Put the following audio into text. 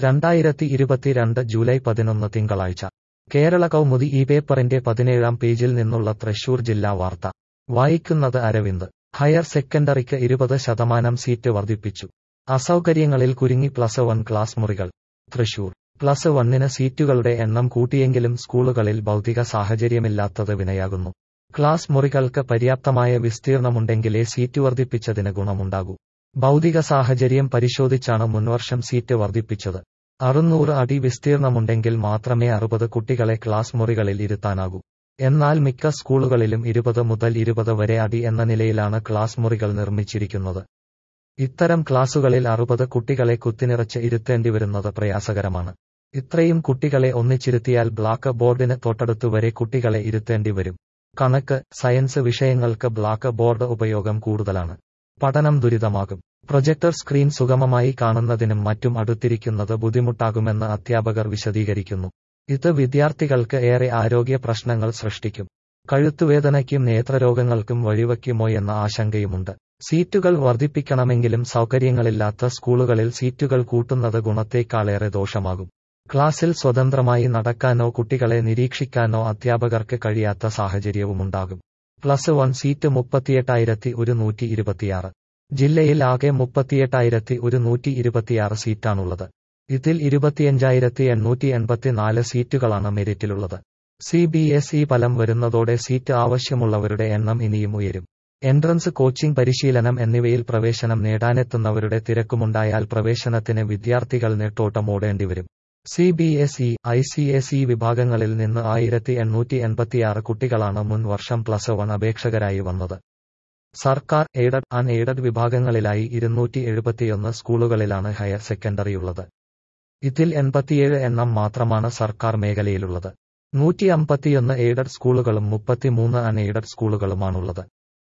രണ്ടായിരത്തി ഇരുപത്തിരണ്ട് ജൂലൈ പതിനൊന്ന് തിങ്കളാഴ്ച കേരള കൗമുദി ഈ പേപ്പറിന്റെ പതിനേഴാം പേജിൽ നിന്നുള്ള തൃശൂർ ജില്ലാ വാർത്ത വായിക്കുന്നത് അരവിന്ദ് ഹയർ സെക്കൻഡറിക്ക് ഇരുപത് ശതമാനം സീറ്റ് വർദ്ധിപ്പിച്ചു അസൗകര്യങ്ങളിൽ കുരുങ്ങി പ്ലസ് വൺ ക്ലാസ് മുറികൾ തൃശൂർ പ്ലസ് വണ്ണിന് സീറ്റുകളുടെ എണ്ണം കൂട്ടിയെങ്കിലും സ്കൂളുകളിൽ ഭൗതിക സാഹചര്യമില്ലാത്തത് വിനയാകുന്നു ക്ലാസ് മുറികൾക്ക് പര്യാപ്തമായ വിസ്തീർണമുണ്ടെങ്കിലേ സീറ്റ് വർദ്ധിപ്പിച്ചതിന് ഗുണമുണ്ടാകൂ ഭൗതിക സാഹചര്യം പരിശോധിച്ചാണ് മുൻവർഷം സീറ്റ് വർദ്ധിപ്പിച്ചത് അറുന്നൂറ് അടി വിസ്തീർണമുണ്ടെങ്കിൽ മാത്രമേ അറുപത് കുട്ടികളെ ക്ലാസ് മുറികളിൽ ഇരുത്താനാകൂ എന്നാൽ മിക്ക സ്കൂളുകളിലും ഇരുപത് മുതൽ ഇരുപത് വരെ അടി എന്ന നിലയിലാണ് ക്ലാസ് മുറികൾ നിർമ്മിച്ചിരിക്കുന്നത് ഇത്തരം ക്ലാസുകളിൽ അറുപത് കുട്ടികളെ കുത്തിനിറച്ച് ഇരുത്തേണ്ടിവരുന്നത് പ്രയാസകരമാണ് ഇത്രയും കുട്ടികളെ ഒന്നിച്ചിരുത്തിയാൽ ബ്ലാക്ക് ബോർഡിന് തൊട്ടടുത്തു വരെ കുട്ടികളെ ഇരുത്തേണ്ടി വരും കണക്ക് സയൻസ് വിഷയങ്ങൾക്ക് ബ്ലാക്ക് ബോർഡ് ഉപയോഗം കൂടുതലാണ് പഠനം ദുരിതമാകും പ്രൊജക്ടർ സ്ക്രീൻ സുഗമമായി കാണുന്നതിനും മറ്റും അടുത്തിരിക്കുന്നത് ബുദ്ധിമുട്ടാകുമെന്ന് അധ്യാപകർ വിശദീകരിക്കുന്നു ഇത് വിദ്യാർത്ഥികൾക്ക് ഏറെ ആരോഗ്യ പ്രശ്നങ്ങൾ സൃഷ്ടിക്കും കഴുത്തുവേദനയ്ക്കും നേത്രരോഗങ്ങൾക്കും വഴിവയ്ക്കുമോ എന്ന ആശങ്കയുമുണ്ട് സീറ്റുകൾ വർദ്ധിപ്പിക്കണമെങ്കിലും സൗകര്യങ്ങളില്ലാത്ത സ്കൂളുകളിൽ സീറ്റുകൾ കൂട്ടുന്നത് ഗുണത്തേക്കാളേറെ ദോഷമാകും ക്ലാസ്സിൽ സ്വതന്ത്രമായി നടക്കാനോ കുട്ടികളെ നിരീക്ഷിക്കാനോ അധ്യാപകർക്ക് കഴിയാത്ത സാഹചര്യവുമുണ്ടാകും പ്ലസ് വൺ സീറ്റ് മുപ്പത്തിയെട്ടായിരത്തി ഒരുന്നൂറ്റി ഇരുപത്തിയാറ് ജില്ലയിൽ ആകെ മുപ്പത്തിയെട്ടായിരത്തി ഒരുന്നൂറ്റി ഇരുപത്തിയാറ് സീറ്റാണുള്ളത് ഇതിൽ ഇരുപത്തിയഞ്ചായിരത്തി എണ്ണൂറ്റി എൺപത്തിനാല് സീറ്റുകളാണ് മെരിറ്റിലുള്ളത് സി ബി എസ് ഇ ഫലം വരുന്നതോടെ സീറ്റ് ആവശ്യമുള്ളവരുടെ എണ്ണം ഇനിയും ഉയരും എൻട്രൻസ് കോച്ചിംഗ് പരിശീലനം എന്നിവയിൽ പ്രവേശനം നേടാനെത്തുന്നവരുടെ തിരക്കുമുണ്ടായാൽ പ്രവേശനത്തിന് വിദ്യാർത്ഥികൾ നെട്ടോട്ടമോടേണ്ടിവരും C B S E I C S E വിഭാഗങ്ങളിൽ നിന്ന് ആയിരത്തി എണ്ണൂറ്റി എൺപത്തിയാറ് കുട്ടികളാണ് മുൻ വർഷം പ്ലസ് വൺ അപേക്ഷകരായി വന്നത് സർക്കാർ എയ്ഡഡ് അൺ എയ്ഡഡ് വിഭാഗങ്ങളിലായി ഇരുന്നൂറ്റി എഴുപത്തിയൊന്ന് സ്കൂളുകളിലാണ് ഹയർ സെക്കൻഡറിയുള്ളത് ഇതിൽ എൺപത്തിയേഴ് എണ്ണം മാത്രമാണ് സർക്കാർ മേഖലയിലുള്ളത് നൂറ്റി അമ്പത്തിയൊന്ന് എയ്ഡഡ് സ്കൂളുകളും മുപ്പത്തിമൂന്ന് അൺ എയ്ഡഡ് സ്കൂളുകളുമാണുള്ളത്